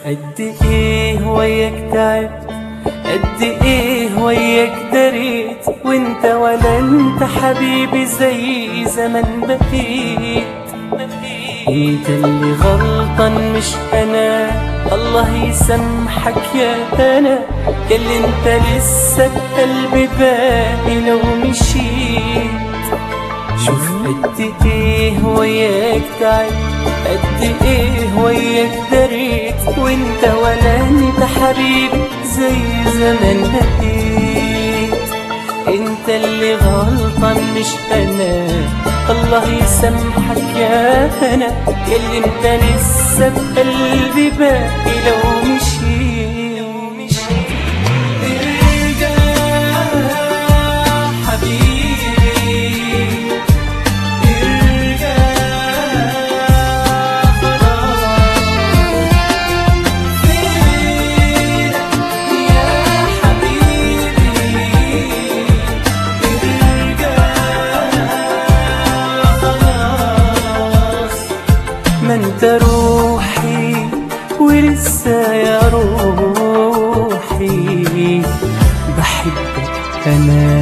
قد ايه وياك تعبت قد ايه وياك دريت وانت ولا انت حبيبي زي زمان بقيت انت اللي غلطان مش انا الله يسامحك يا انا يا اللي انت لسه بقلبي باقي لو مشيت شوف قد ايه وياك تعبت قد ايه وياك دريت وانت ولا انت حبيبي زي زمان بقيت انت اللي غلطان مش انا الله يسامحك يا انا ياللي انت لسه بقلبي باقي لو مشيت ارجع حبيبي ارجع خلاص فينك يا حبيبي ارجع خلاص ما انت روحي ولسه يا روحي بحبك انا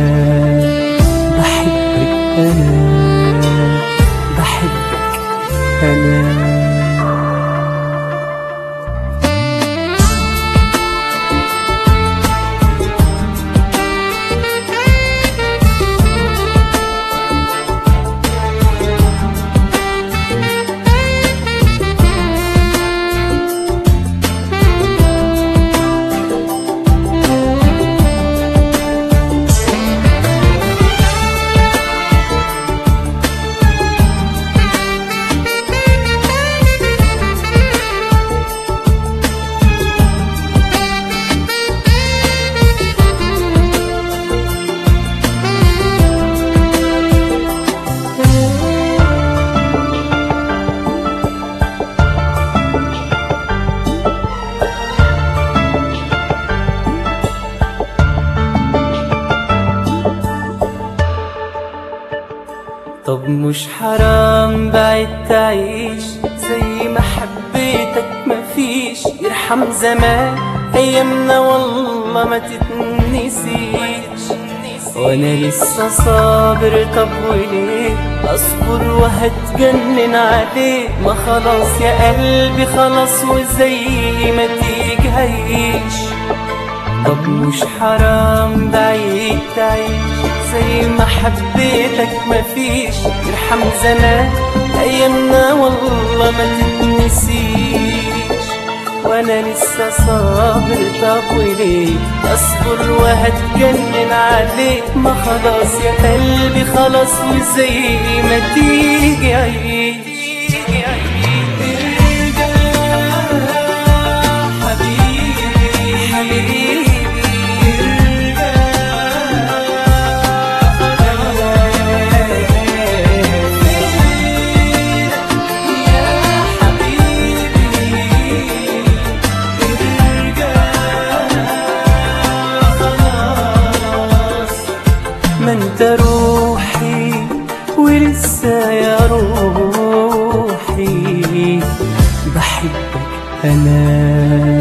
بحبك انا بحبك انا طب مش حرام بعد تعيش زي ما حبيتك مفيش يرحم زمان ايامنا والله ما تتنسيش وانا لسه صابر طب وليه اصبر وهتجنن عليه ما خلاص يا قلبي خلاص وزي ما تيجي هيعيش طب مش حرام بعيد تعيش زي ما حبيتك مفيش يرحم زمان ايامنا والله ما تتنسيش وانا لسه صابر طب وليه اصبر وهتجنن عليك ما خلاص يا قلبي خلاص وزي ما تيجي عيش ارجع حبيبي حبيبي ما انت روحي ولسه يا روحي بحبك انا